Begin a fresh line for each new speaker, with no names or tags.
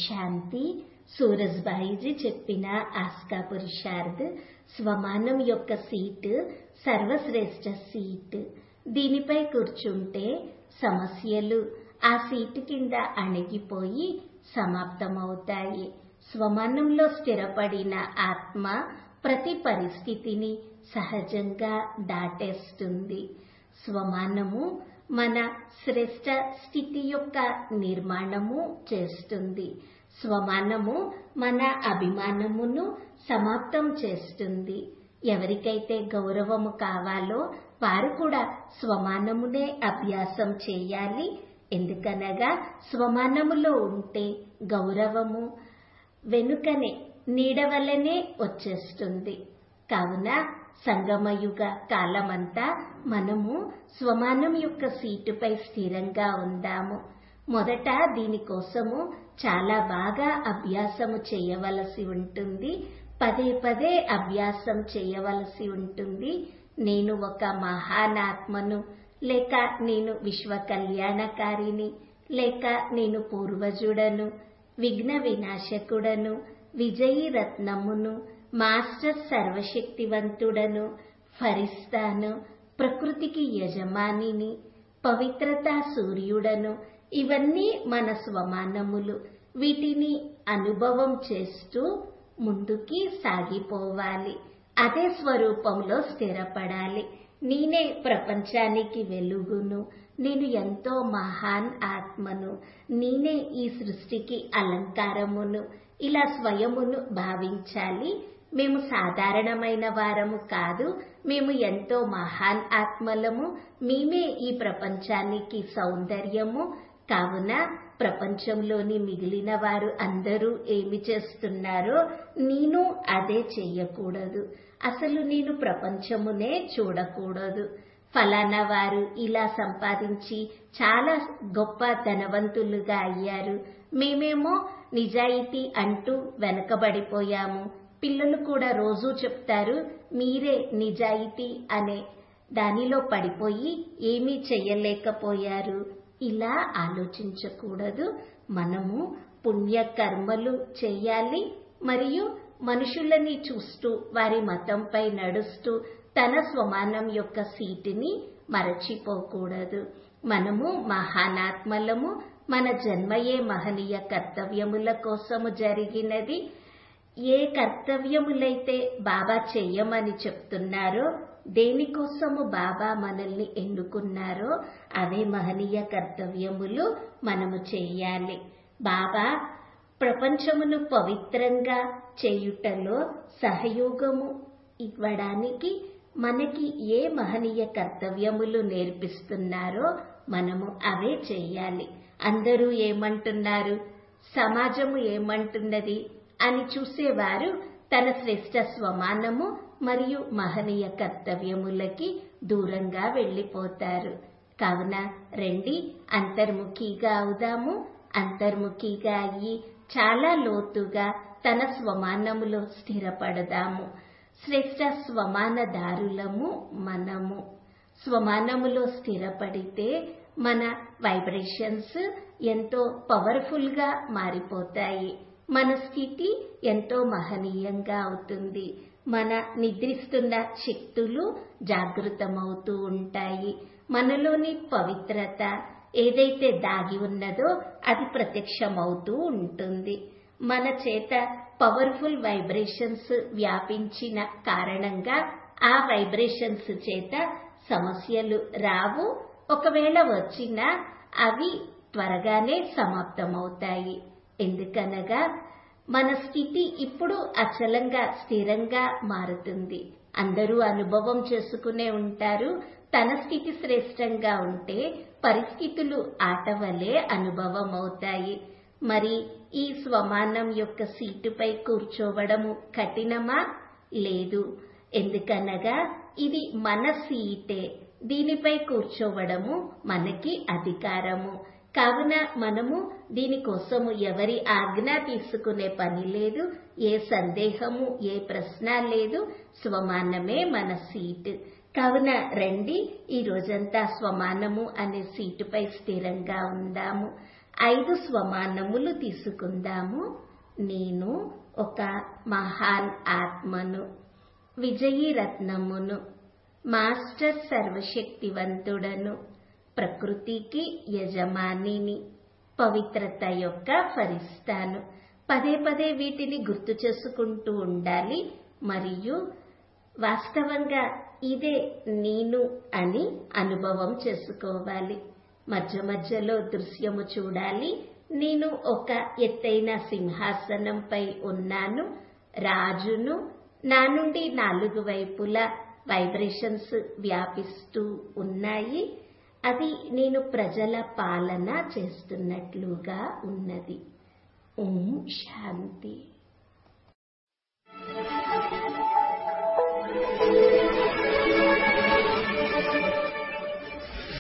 శాంతి సూరజ్బాయిజీ చెప్పిన ఆస్కా పురుషార్థ్ స్వమానం యొక్క seat Sarvashreshtha seat దీనిపై కూర్చుంటే సమస్యలు ఆ సీటు కింద అణిగిపోయి సమాప్తమవుతాయి స్వమానంలో స్థిరపడిన ఆత్మ ప్రతి పరిస్థితిని సహజంగా దాటేస్తుంది స్వమానము మన శ్రేష్ట స్థితి యొక్క నిర్మాణము చేస్తుంది స్వమానము మన అభిమానమును సమాప్తం చేస్తుంది ఎవరికైతే గౌరవము కావాలో వారు కూడా స్వమానమునే అభ్యాసం చేయాలి ఎందుకనగా స్వమానములో ఉంటే గౌరవము వెనుకనే నీడవలనే వచ్చేస్తుంది కావున సంగమయుగ కాలమంతా మనము స్వమానం యొక్క సీటుపై స్థిరంగా ఉందాము మొదట దీనికోసము చాలా బాగా అభ్యాసము చేయవలసి ఉంటుంది పదే పదే అభ్యాసం చేయవలసి ఉంటుంది నేను ఒక మహానాత్మను లేక నేను విశ్వ కళ్యాణకారిని లేక నేను పూర్వజుడను విఘ్న వినాశకుడను విజయీ రత్నమును మాస్టర్ సర్వశక్తివంతుడను ఫరిస్తాను ప్రకృతికి యజమానిని పవిత్రతా సూర్యుడను ఇవన్నీ మన స్వమానములు వీటిని అనుభవం చేస్తూ ముందుకి సాగిపోవాలి అదే స్వరూపంలో స్థిరపడాలి నేనే ప్రపంచానికి వెలుగును నేను ఎంతో మహాన్ ఆత్మను నేనే ఈ సృష్టికి అలంకారమును ఇలా స్వయమును భావించాలి మేము సాధారణమైన వారము కాదు మేము ఎంతో మహాన్ ఆత్మలము మేమే ఈ ప్రపంచానికి సౌందర్యము కావున ప్రపంచంలోని మిగిలిన వారు అందరూ ఏమి చేస్తున్నారో నేను అదే చెయ్యకూడదు అసలు నేను ప్రపంచమునే చూడకూడదు ఫలానా వారు ఇలా సంపాదించి చాలా గొప్ప ధనవంతులుగా అయ్యారు మేమేమో నిజాయితీ అంటూ వెనకబడిపోయాము పిల్లలు కూడా రోజూ చెప్తారు మీరే నిజాయితీ అనే దానిలో పడిపోయి ఏమీ చెయ్యలేకపోయారు ఇలా ఆలోచించకూడదు మనము పుణ్యకర్మలు చేయాలి మరియు మనుషులని చూస్తూ వారి మతంపై నడుస్తూ తన స్వమానం యొక్క సీటుని మరచిపోకూడదు మనము మహానాత్మలము మన జన్మయే మహనీయ కర్తవ్యముల కోసము జరిగినది ఏ కర్తవ్యములైతే బాబా చెయ్యమని చెప్తున్నారో దేనికోసము బాబా మనల్ని ఎన్నుకున్నారో అవే మహనీయ కర్తవ్యములు మనము చేయాలి బాబా ప్రపంచమును పవిత్రంగా చేయుటలో సహయోగము ఇవ్వడానికి మనకి ఏ మహనీయ కర్తవ్యములు నేర్పిస్తున్నారో మనము అవే చేయాలి అందరూ ఏమంటున్నారు సమాజము ఏమంటున్నది అని చూసేవారు తన శ్రేష్ట స్వమానము మరియు మహనీయ కర్తవ్యములకి దూరంగా వెళ్ళిపోతారు కావున రండి అంతర్ముఖిగా అవుదాము అంతర్ముఖిగా అయ్యి చాలా లోతుగా తన స్వమానములో స్థిరపడదాము శ్రేష్ట స్వమానదారులము మనము స్వమానములో స్థిరపడితే మన వైబ్రేషన్స్ ఎంతో పవర్ఫుల్ గా మారిపోతాయి మన స్థితి ఎంతో మహనీయంగా అవుతుంది మన నిద్రిస్తున్న శక్తులు జాగృతమవుతూ ఉంటాయి మనలోని పవిత్రత ఏదైతే దాగి ఉన్నదో అది ప్రత్యక్షమవుతూ ఉంటుంది మన చేత పవర్ఫుల్ వైబ్రేషన్స్ వ్యాపించిన కారణంగా ఆ వైబ్రేషన్స్ చేత సమస్యలు రావు ఒకవేళ వచ్చినా అవి త్వరగానే సమాప్తమవుతాయి ఎందుకనగా మన స్థితి ఇప్పుడు అచలంగా స్థిరంగా మారుతుంది అందరూ అనుభవం చేసుకునే ఉంటారు తన స్థితి శ్రేష్టంగా ఉంటే పరిస్థితులు ఆటవలే అనుభవం అవుతాయి మరి ఈ స్వమానం యొక్క సీటుపై కూర్చోవడము కఠినమా లేదు ఎందుకనగా ఇది మన సీటే దీనిపై కూర్చోవడము మనకి అధికారము కావున మనము దీనికోసము ఎవరి ఆజ్ఞ తీసుకునే పని లేదు ఏ సందేహము ఏ ప్రశ్న లేదు స్వమానమే మన సీట్ కావున రండి ఈ రోజంతా స్వమానము అనే సీటుపై స్థిరంగా ఉందాము ఐదు స్వమానములు తీసుకుందాము నేను ఒక మహాన్ ఆత్మను విజయీ రత్నమును మాస్టర్ సర్వశక్తివంతుడను ప్రకృతికి యజమానిని పవిత్రత యొక్క ఫరిస్తాను పదే పదే వీటిని గుర్తు చేసుకుంటూ ఉండాలి మరియు వాస్తవంగా ఇదే నేను అని అనుభవం చేసుకోవాలి మధ్య మధ్యలో దృశ్యము చూడాలి నేను ఒక ఎత్తైన సింహాసనంపై ఉన్నాను రాజును నా నుండి నాలుగు వైపులా వైబ్రేషన్స్ వ్యాపిస్తూ ఉన్నాయి అది నేను ప్రజల పాలన చేస్తున్నట్లుగా ఉన్నది ఓం శాంతి